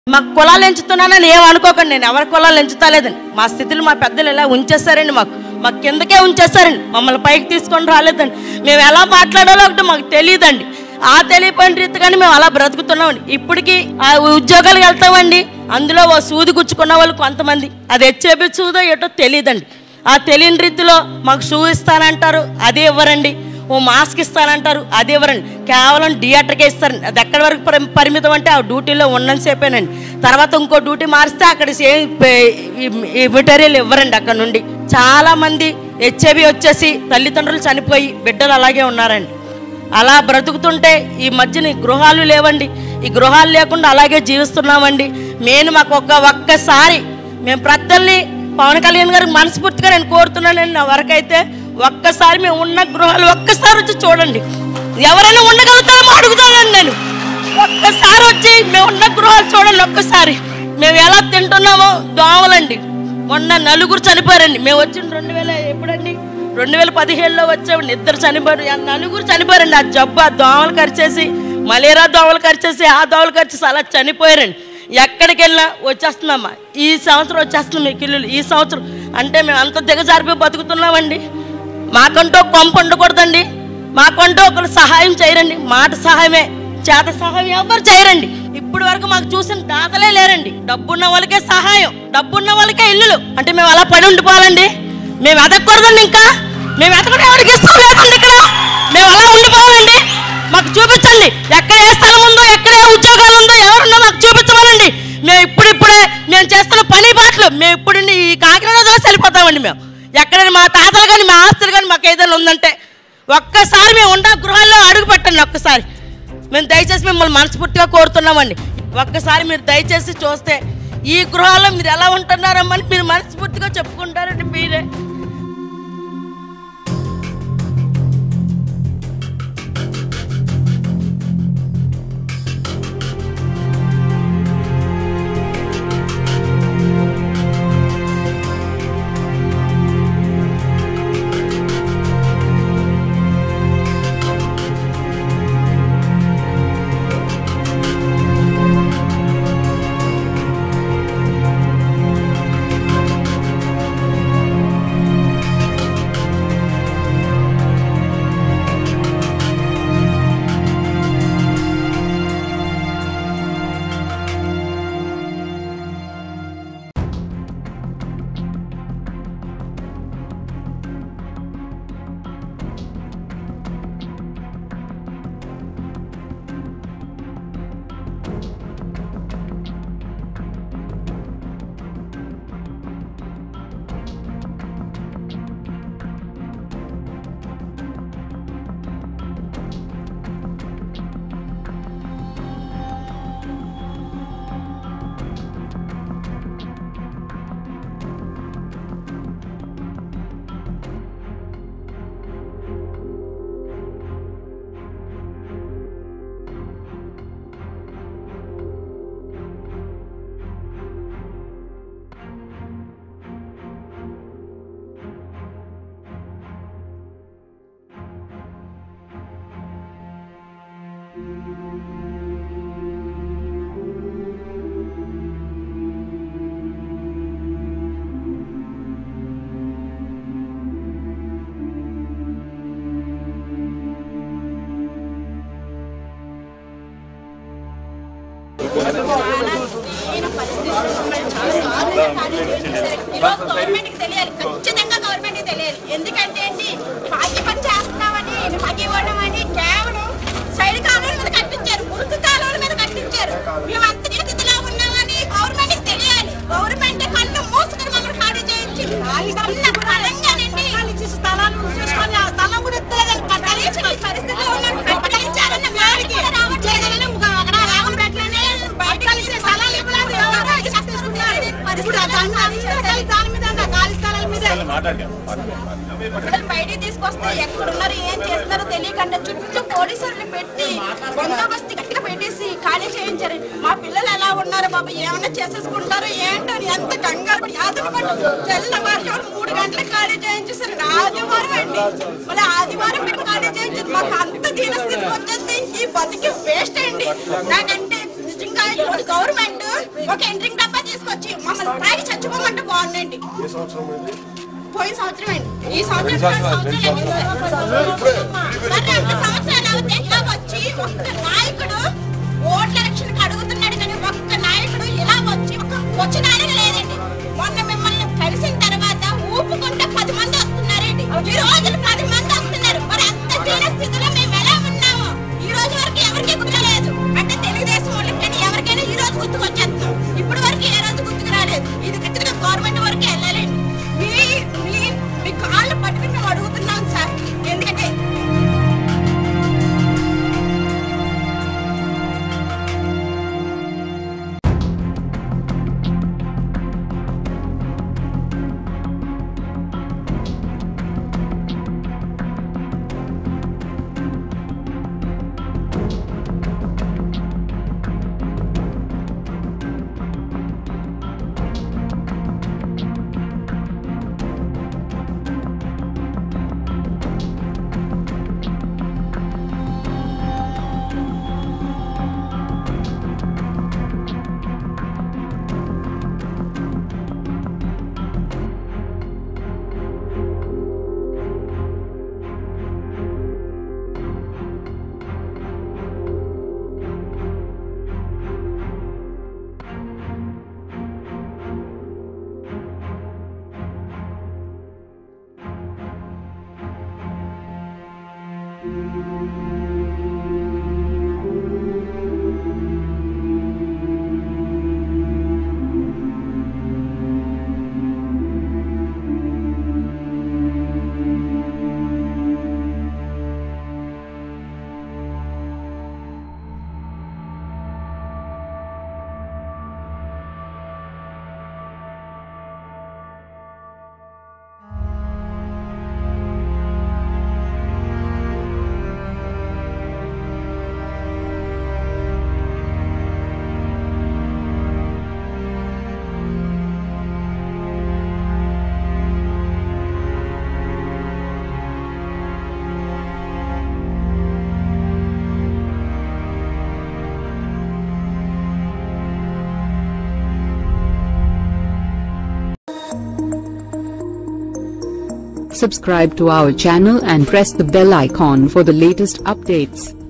మా కులాలు ఎంచుతున్నానని ఏం అనుకోకండి నేను ఎవరి కులాలు ఎంచుతాలేదండి మా స్థితిలో మా పెద్దలు ఇలా ఉంచేస్తారండి మాకు మా కిందకే ఉంచేస్తారండి మమ్మల్ని పైకి తీసుకొని రాలేదండి మేము ఎలా మాట్లాడాలో ఒకటి మాకు తెలియదండి ఆ తెలియపోయిన రీతిగానే మేము అలా బ్రతుకుతున్నామండి ఇప్పటికీ ఆ ఉద్యోగాలకు వెళ్తామండి అందులో ఓ సూది గుచ్చుకున్న వాళ్ళు కొంతమంది అది హెచ్చేపి సూదో ఏటో తెలియదండి ఆ తెలియని రీతిలో మాకు షూ ఇస్తానంటారు అది ఇవ్వరండి ఓ మాస్క్ ఇస్తానంటారు అది ఇవ్వరండి కేవలం థియేటర్కే ఇస్తారండి అది ఎక్కడి వరకు పరి- పరిమితం అంటే ఆ డ్యూటీలో ఉన్నంతసేపేనండి తర్వాత ఇంకో డ్యూటీ మారిస్తే అక్కడ సేమ్ ఈ మెటీరియల్ ఇవ్వరండి అక్కడ నుండి చాలా మంది హెచ్ఐవి వచ్చేసి తల్లిదండ్రులు చనిపోయి బిడ్డలు అలాగే ఉన్నారండి అలా బ్రతుకుతుంటే ఈ మధ్యన ఈ గృహాలు లేవండి ఈ గృహాలు లేకుండా అలాగే జీవిస్తున్నామండి నేను మాకు ఒక్క ఒక్కసారి మేము ప్రజల్ని పవన్ కళ్యాణ్ గారికి మనస్ఫూర్తిగా నేను కోరుతున్నానండి నా వరకైతే ఒక్కసారి మేము ఉన్న గృహాలు ఒక్కసారి వచ్చి చూడండి ఎవరైనా ఉండగలుగుతామో అడుగుతానండి నేను ఒక్కసారి వచ్చి మేము ఉన్న గృహాలు చూడండి ఒక్కసారి మేము ఎలా తింటున్నామో దోమలండి మొన్న నలుగురు చనిపోయారండి మేము వచ్చిన రెండు వేల ఎప్పుడండి రెండు వేల పదిహేడులో వచ్చామండి ఇద్దరు చనిపోయారు ఆ నలుగురు చనిపోయారండి ఆ జబ్బు ఆ దోమలు కరిచేసి మలేరియా దోమలు కరిచేసి ఆ దోమలు కరిచేసి అలా చనిపోయారండి ఎక్కడికి వెళ్ళినా వచ్చేస్తున్నామా ఈ సంవత్సరం వచ్చేస్తున్నాం మీకు ఇల్లు ఈ సంవత్సరం అంటే మేము అంత దిగజారిపోయి బతుకుతున్నామండి మాకంటూ ఒక కొంప ఉండకూడదండి మాకంటూ ఒకరు సహాయం చేయరండి మాట సహాయమే చేత సహాయం ఎవరు చేయరండి ఇప్పుడు వరకు మాకు చూసిన దాతలే లేరండి డబ్బున్న వాళ్ళకే సహాయం డబ్బున్న వాళ్ళకే ఇల్లులు అంటే మేము అలా పడి ఉండిపోవాలండి మేము ఎదగకూడదండి ఇంకా మేము ఎదగడం ఎవరికి ఇష్టం లేదండి ఇక్కడ మేము అలా ఉండిపోవాలండి మాకు చూపించండి ఎక్కడ ఏ స్థలం ఉందో ఎక్కడ ఏ ఉద్యోగాలు ఉందో ఎవరున్నా మాకు చూపించమనండి మేము ఇప్పుడిప్పుడే మేము చేస్తున్న పని బాటలు మేము ఇప్పుడు ఈ కాకినాడ దోశ వెళ్ళిపోతామండి మేము ఎక్కడైనా మా తాతలు కానీ మా ఆస్తులు కానీ మాకు ఏదైనా ఉందంటే ఒక్కసారి మేము ఉండ గృహాల్లో అడుగు పెట్టండి ఒక్కసారి మేము దయచేసి మిమ్మల్ని మనస్ఫూర్తిగా కోరుతున్నామండి ఒక్కసారి మీరు దయచేసి చూస్తే ఈ గృహాల్లో మీరు ఎలా ఉంటున్నారమ్మని మీరు మనస్ఫూర్తిగా చెప్పుకుంటారండి మీరే ఈరోజు గవర్నమెంట్కి తెలియాలి ఖచ్చితంగా గవర్నమెంట్కి తెలియాలి ఎందుకంటే అండి మాకి పని చేస్తున్నామని మాకి ఇవ్వడం అని కేవలం సైడ్ కాలువల మీద కట్టించారు మురుకు కాలువల మీద కట్టించారు మేము అంత స్థితిలో ఉన్నామని గవర్నమెంట్కి తెలియాలి గవర్నమెంట్ కళ్ళు మూసుకుని మమ్మల్ని ఖాళీ చేయించి ఉన్న బలంగానండి స్థలాలు చూసుకొని ఆ స్థలం గురించి తెలియదని కట్టాల్సిన పరిస్థితిలో ఉన్నాం కట్టాలించారన్న మేడకి ఉద్యోగాలను అక్కడ రాగంపేటలోనే బయట కలిసిన స్థలాలు ఇవ్వలేదు ఎవరో ఇచ్చేసుకుంటున్నారు ఇప్పుడు దాని మీద దాని మీద ఖాళీ స్థలాల మీద పిల్లలు బయటికి తీసుకొస్తే ఎక్కడున్నారు ఏం చేస్తున్నారో తెలియకుండా చుట్టూ పోలీసులను పెట్టి బందోబస్తు గట్టిగా పెట్టేసి ఖాళీ చేయించారు మా పిల్లలు ఎలా ఉన్నారు బాబు ఏమైనా చేసేసుకుంటారో ఏంటో అని ఎంత కంగారు పడి ఆధారపడి తెల్లవారు మూడు గంటలకు ఖాళీ చేయించేసారు ఆదివారం అండి మళ్ళీ ఆదివారం పెట్టి ఖాళీ చేయించారు మాకు అంత దీన స్థితి వచ్చేస్తే ఈ బతికి వేస్ట్ అండి నాకంటే నిజంగా ఈరోజు గవర్నమెంట్ ఒక ఎంట్రింగ్ డబ్బా తీసుకొచ్చి మమ్మల్ని తాగి చచ్చిపోమంటే బాగుండండి ఏ సంవత్సరం అండి పోయిన సంవత్సరం అండి ఈ సంవత్సరం రెండు సంవత్సరాలు అయింది సార్. మరి రెండు సంవత్సరాలు అవుతే ఇలాగ వచ్చి ఒక్క నాయకుడు ఓట్ల ఎలక్షన్ అడుగుతున్నాడు కానీ ఒక్క నాయకుడు ఇలా వచ్చి ఒక వచ్చిన ఆయన లేదండి మొన్న మిమ్మల్ని కలిసిన తర్వాత ఊపుకుంటే పది మంది వస్తున్నారండి ఈ రోజులు పది మంది వస్తున్నారు మరి అంత దీన స్థితిలో మేము ఎలా ఉన్నాము ఈ రోజు వరకు ఎవరికి గుర్తులేదు అంటే తెలుగుదేశం వాళ్ళకి కానీ ఎవరికైనా ఈ రోజు గుర్తుకొచ్చేస్తున్నాం ఇప్పటి వరకు ఏ రోజు గుర్తుకు రాలేదు ఇది ఖచ్చితంగా గవర్నమెంట్ వరకు వెళ్ళాలండి మీ మీ మీ కాళ్ళు పట్టుకుని మేము అడుగుతున్నాం సార్ ఎందుకంటే Subscribe to our channel and press the bell icon for the latest updates.